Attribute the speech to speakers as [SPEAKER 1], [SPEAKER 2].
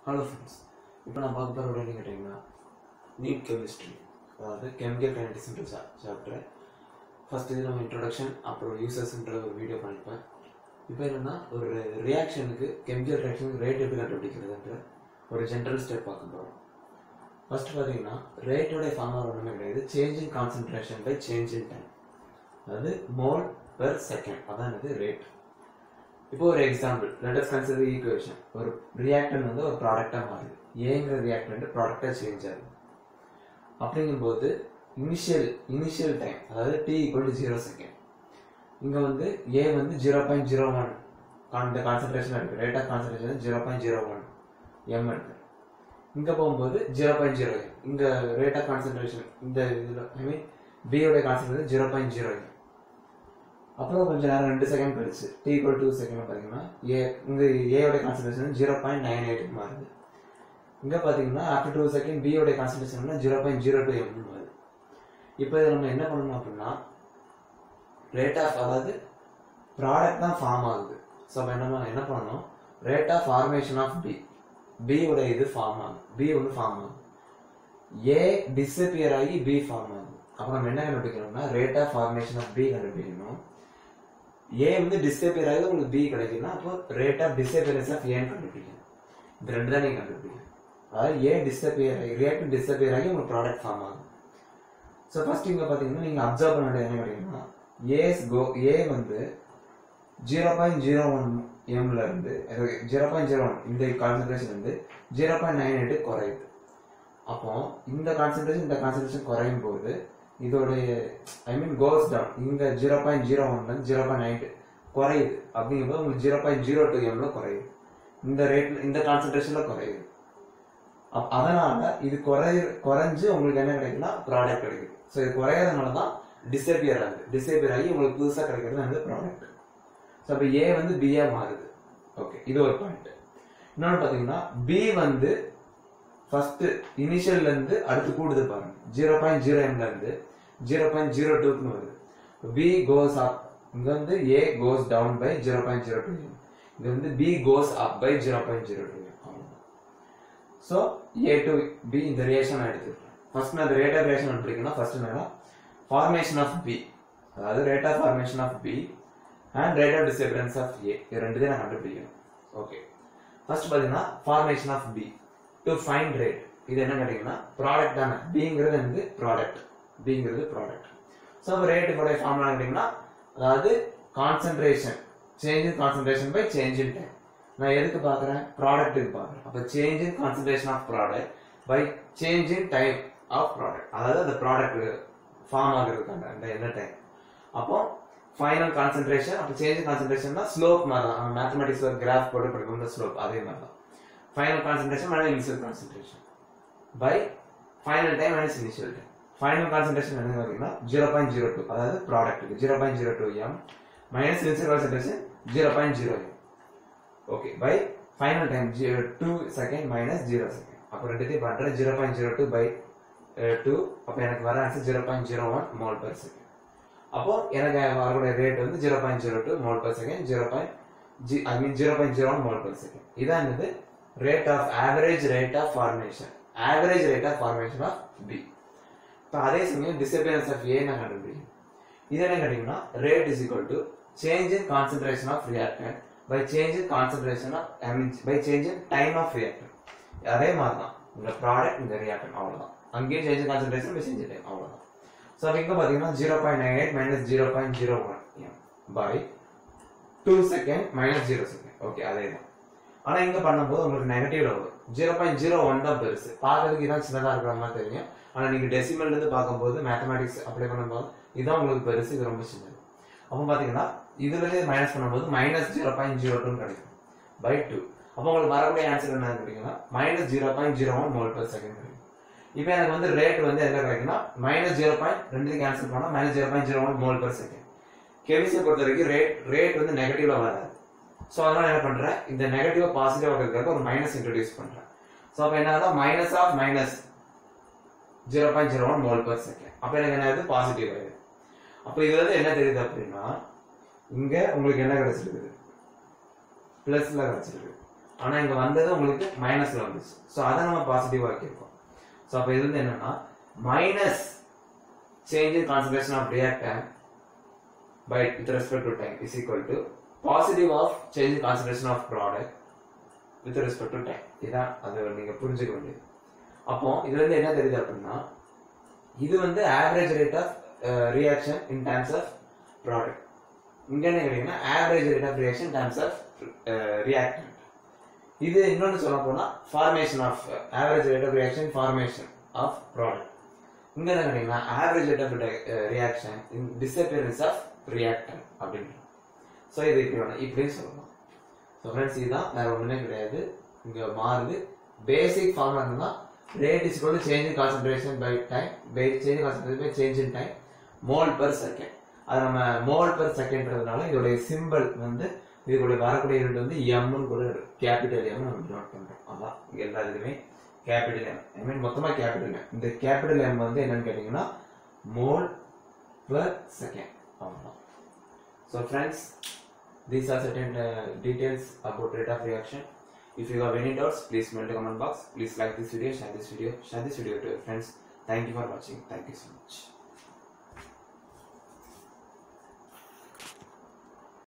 [SPEAKER 1] Hello friends இப்போ நான் பார்க்க போகிற விட கேட்டிங்கன்னா நீட் கெமிஸ்ட்ரி அதாவது கெமிக்கல் கைனடிக்ஸ்ன்ற சா சாப்டர் ஃபஸ்ட் இது நம்ம இன்ட்ரொடக்ஷன் அப்புறம் யூசர்ஸ்ன்ற ஒரு வீடியோ பண்ணிப்பேன் இப்போ என்னென்னா ஒரு ரியாக்ஷனுக்கு கெமிக்கல் ரியாக்ஷனுக்கு ரேட் எப்படி கண்டுபிடிக்கிறதுன்ற ஒரு ஜென்ரல் ஸ்டெப் பார்க்க போகிறோம் ஃபர்ஸ்ட் பார்த்தீங்கன்னா ரேட்டோடைய ஃபார்முலா ஒன்றுமே கிடையாது change in concentration by change in time அதாவது மோல் பெர் செகண்ட் அதான் இது ரேட் இப்போ ஒரு எக்ஸாம்பிள் லெட்டஸ் கன்சிடர் ஈக்குவேஷன் ஒரு ரியாக்டன் வந்து ஒரு ப்ராடக்டாக மாறுது ஏங்கிற ரியாக்டன்ட் ப்ராடக்டாக சேஞ்ச் ஆகுது அப்படிங்கும்போது இனிஷியல் இனிஷியல் டைம் அதாவது T equal to zero second இங்கே வந்து ஏ வந்து ஜீரோ பாயிண்ட் ஜீரோ ஒன் இந்த கான்சன்ட்ரேஷன் இருக்குது rate of concentration zero point zero one M இருக்கு இங்கே போகும்போது ஜீரோ பாயிண்ட் ஜீரோ எம் இங்கே ரேட் ஆஃப் கான்சன்ட்ரேஷன் இந்த இதில் ஐ மீன் பியோடைய concentration zero point zero M அப்புறம் கொஞ்ச நேரம் ரெண்டு செகண்ட் கழிச்சு டி ஈக்குவல் டூ செகண்ட் பார்த்தீங்கன்னா ஏ இங்கே ஏயோட concentration zero point nine eight மாறுது இங்கே பார்த்தீங்கன்னா ஆஃப்டர் டூ செகண்ட் பியோட concentration zero point zero two M மாறுது இப்போ இதை நம்ம என்ன பண்ணணும் அப்படின்னா ரேட் ஆஃப் அதாவது ப்ராடக்ட் தான் ஃபார்ம் ஆகுது ஸோ அப்போ என்ன என்ன பண்ணணும் rate of formation of B பியோட இது ஃபார்ம் ஆகும் பி ஒன்று ஃபார்ம் ஆகும் ஏ டிஸப்பியர் ஆகி பி ஃபார்ம் ஆகுது அப்போ நம்ம என்ன கண்டுபிடிக்கணும்னா rate of formation of B கண்டுபிடிக்கணும் ஏ வந்து டிஸ்அப்பியர் ஆகி உங்களுக்கு பி கிடைக்குன்னா அப்போ ரேட் ஆஃப் டிஸ்அப்பியரன்ஸ் ஆஃப் ஏன்னு கண்டுபிடிக்கணும் இந்த ரெண்டு தான் நீங்கள் கண்டுபிடிக்கணும் அதாவது ஏ டிஸ்அப்பியர் ஆகி ரியாக்ட் டிஸ்அப்பியர் ஆகி உங்களுக்கு ப்ராடக்ட் ஃபார்ம் ஆகும் ஸோ ஃபர்ஸ்ட் இங்கே பார்த்தீங்கன்னா நீங்கள் அப்சர்வ் பண்ண வேண்டியது என்ன கிடைக்குன்னா ஏஸ் கோ ஏ வந்து ஜீரோ பாயிண்ட் ஜீரோ ஒன் எம்ல இருந்து ஜீரோ பாயிண்ட் ஜீரோ ஒன் இந்த கான்சன்ட்ரேஷன் வந்து ஜீரோ பாயிண்ட் நைன் எயிட் குறையுது அப்போ இந்த கான்சன்ட்ரேஷன் இந்த கான்சன்ட்ரேஷன் குறையும் போது இதோடைய ஐ மீன் கோஸ் டவுன் இங்க ஜீரோ பாயிண்ட் ஜீரோ ஒன்ல ஜீரோ பாயிண்ட் நைன் குறையுது அப்படிங்கும்போது உங்களுக்கு ஜீரோ பாயிண்ட் ஜீரோ டூ எம்ல குறையுது இந்த ரேட்ல இந்த கான்சன்ட்ரேஷன்ல குறையுது அப்- அதனால இது குறை குறைஞ்சு உங்களுக்கு என்ன கிடைக்குன்னா ப்ராடக்ட் கிடைக்குது ஸோ இது குறையறதுனால தான் டிசேபியர் ஆகுது டிசேபியர் ஆகி உங்களுக்கு புதுசாக கிடைக்கிறது வந்து ப்ராடக்ட் ஸோ அப்போ ஏ வந்து பியா மாறுது ஓகே இது ஒரு பாயிண்ட் இன்னொன்று பார்த்தீங்கன்னா பி வந்து ஃபர்ஸ்ட் இனிஷியல்ல இருந்து அடுத்து கூடுது பாருங்க ஜீரோ பாயிண்ட் ஜீரோ எம்ல இருந்து ஜீரோ பாயிண்ட் ஜீரோ டூக்கு வருது பி கோஸ் அப் இங்க வந்து A goes down by zero point zero two M இங்க வந்து B goes up by zero point zero two M so A to B இந்த reaction நான் எடுத்துக்கிறேன் ஃபர்ஸ்ட் நான் இந்த ரேட் ஆஃப் ரியாக்ஷன் எடுத்துருக்கேன்னா ஃபர்ஸ்ட் என்னன்னா ஃபார்மேஷன் ஆஃப் பி அதாவது rate of formation of B and rate of disappearance of A இது ரெண்டுத்தையும் நான் கண்டுபிடிக்கணும் ஓகே ஃபர்ஸ்ட் பார்த்தீங்கன்னா formation of B to find rate இது என்ன கேட்டீங்கன்னா ப்ராடக்ட் தானே பிங்கிறது வந்து ப்ராடக்ட் பிங்கிறது ப்ராடக்ட் ஸோ அப்போ ரேட்டுடைய ஃபார்முலா கேட்டிங்கன்னா அதாவது concentration change in concentration by change in time நான் எதுக்கு பார்க்குறேன் ப்ராடக்ட்டுக்கு பார்க்குறேன் அப்போ change in concentration of product by change in time of product அதாவது அந்த ப்ராடக்ட் ஃபார்ம் ஆகுறதுக்கான அந்த என்ன டைம் அப்போ ஃபைனல் கான்சன்ட்ரேஷன் அப்போ சேஞ்ச் இன் கான்சன்ட்ரேஷன் தான் ஸ்லோப் மாதிரி தான் மேத்தமெட்டிக்ஸ் ஒரு கிராஃப் போட்டு படிக்கும் இந்த ஸ்லோப் அதே மாதிரி தான் final concentration minus initial concentration by final time minus initial time final concentration என்ன பார்த்தீங்கன்னா ஜீரோ பாயிண்ட் ஜீரோ டூ அதாவது ப்ராடக்ட்டுக்கு zero point zero two M minus initial concentration zero point zero M okay by final time two second minus zero second அப்போ ரெண்டுத்தையும் பண்ணுறேன் zero point zero two by two அப்போ எனக்கு வர answer zero point zero one mole per second அப்போ எனக்கு வரக்கூடிய rate வந்து zero point zero two mole per second zero point G I mean zero point zero one mole per second இதான் என்னது rate of average rate of formation average rate of formation of B இப்போ அதே சமயம் டிசபியரன்ஸ் of ஏ நான் கண்டுபிடிக்கும் இது என்ன கேட்டீங்கன்னா rate is equal to change in concentration of reactant by change in concentration of I mean by change in time of reactant அதே மாதிரி தான் இந்த ப்ராடக்ட் இந்த ரியாக்டன் அவ்வளோதான் அங்கேயும் change in concentration by change in time அவ்வளோதான் so அப்போ இங்கே பார்த்தீங்கன்னா zero point nine eight minus zero point zero one M by two second minus zero second okay அதே தான் ஆனால் இங்கே பண்ணும்போது உங்களுக்கு நெகட்டிவ்ல வரும் ஜீரோ பாயிண்ட் ஜீரோ ஒன் தான் பெருசு பார்க்கறதுக்கு இதான் சின்னதாக இருக்கிற மாதிரி தெரியும் ஆனால் நீங்கள் டெசிமல்ல இருந்து பார்க்கும்போது மேத்தமேட்டிக்ஸ் அப்ளை பண்ணும்போது இதான் உங்களுக்கு பெருசு இது ரொம்ப சின்னது அப்போ பார்த்தீங்கன்னா இதுலேயே மைனஸ் பண்ணும்போது மைனஸ் ஜீரோ பாயிண்ட் ஜீரோ டூன்னு கிடைக்கும் பை டூ அப்போ உங்களுக்கு வரக்கூடிய ஆன்சர் என்ன கிடைக்குன்னா minus zero point zero one mole per second கிடைக்கும் இப்போ எனக்கு வந்து ரேட் வந்து என்ன கிடைக்குன்னா மைனஸ் ஜீரோ பாயிண்ட் ரெண்டுக்கு கேன்சல் பண்ணால் minus zero point zero one mole per second chemistry பொறுத்த வரைக்கும் ரேட் ரேட் வந்து நெகட்டிவ்ல வராது ஸோ அதனால என்ன பண்றேன் இந்த நெகட்டிவ் பாசிட்டிவ் இருக்கிறதுக்கு ஒரு மைனஸ் இன்ட்ரடியூஸ் பண்றேன் ஸோ அப்போ என்ன ஆகுது minus of minus zero point zero one mole per second அப்போ எனக்கு என்ன ஆகுது பாசிட்டிவ் ஆகுது அப்போ இது வந்து என்ன தெரியுது அப்படின்னா இங்க உங்களுக்கு என்ன கிடைச்சிருக்குது பிளஸ்ல கிடைச்சிருக்கு ஆனா இங்க வந்தது உங்களுக்கு மைனஸ்ல வந்துச்சு ஸோ அதை நம்ம பாசிட்டிவ் ஆக்கியிருக்கோம் ஸோ அப்போ இது வந்து என்னன்னா minus change in concentration of reactant by with respect to time is equal to positive of change in concentration of product with respect to time இதான் அது நீங்க புரிஞ்சுக்க வேண்டியது அப்போ இதுல இருந்து என்ன தெரியுது அப்படின்னா இது வந்து average rate of reaction in terms of product இங்க என்ன கேட்டீங்கன்னா average rate of reaction terms of reactant இது இன்னொன்னு சொல்ல போனா formation of average rate of reaction formation of product இங்க என்ன கேட்டீங்கன்னா average rate of reaction in disappearance of reactant அப்படின்னு ஸோ இது இப்படி வேணும் இப்படியும் சொல்லலாம் ஸோ ஃப்ரெண்ட்ஸ் இதுதான் வேற ஒண்ணுமே கிடையாது இங்க மாறுது பேசிக் ஃபார்ம் என்னன்னா ரேட் இஸ் கூட change in concentration by time by change concentration by change in time mole per second அது நம்ம மோல் per செகண்ட்ன்றதுனால இதோடைய சிம்பிள் வந்து இதுக்குள்ள வரக்கூடிய யூனிட் வந்து எம்னு கூட கேபிட்டல் எம் நம்ம நோட் பண்றோம் அதான் இங்க எல்லா இதுலயுமே கேபிட்டல் எம் ஐ மீன் மொத்தமா கேபிட்டல் எம் இந்த கேபிட்டல் எம் வந்து என்னன்னு கேட்டீங்கன்னா மோல் per செகண்ட் அவ்வளவுதான் So friends, these are certain uh, details about rate of reaction. If you have any doubts, please mail the comment box. Please like this video, share this video, share this video to your friends. Thank you for watching. Thank you so much.